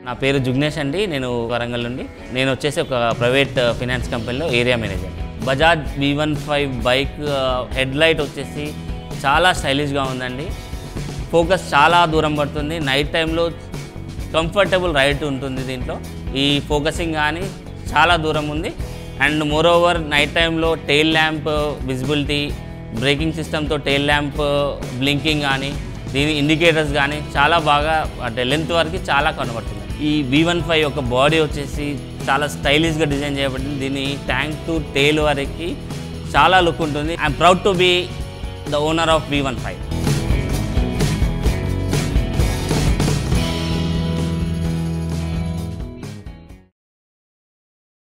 నా పేరు జుగ్నేష్ అండి నేను వరంగల్ నుండి నేను వచ్చేసి ఒక ప్రైవేట్ ఫినాన్స్ కంపెనీలో area manager Bajaj V one five bike head light వచ్చేసి చాలా స్టైలిష్గా ఉందండి ఫోకస్ చాలా దూరం పడుతుంది నైట్ టైంలో కంఫర్టబుల్ రైడ్ ఉంటుంది దీంట్లో ఈ ఫోకసింగ్ కానీ చాలా దూరం ఉంది అండ్ మోర్ ఓవర్ నైట్ టైంలో టెయిల్ ల్యాంప్ విజిబిలిటీ బ్రేకింగ్ సిస్టమ్తో టెయిల్ ల్యాంప్ బ్లింకింగ్ కానీ దీని ఇండికేటర్స్ కానీ చాలా బాగా అంటే లెంత్ వరకు చాలా కనబడుతుంది ఈ వి వన్ ఫైవ్ యొక్క బాడీ వచ్చేసి చాలా స్టైలిష్గా డిజైన్ చేయబడింది దీని ట్యాంక్ టు టెయిల్ వరకు చాలా లుక్ ఉంటుంది I'm proud to be the owner of V one five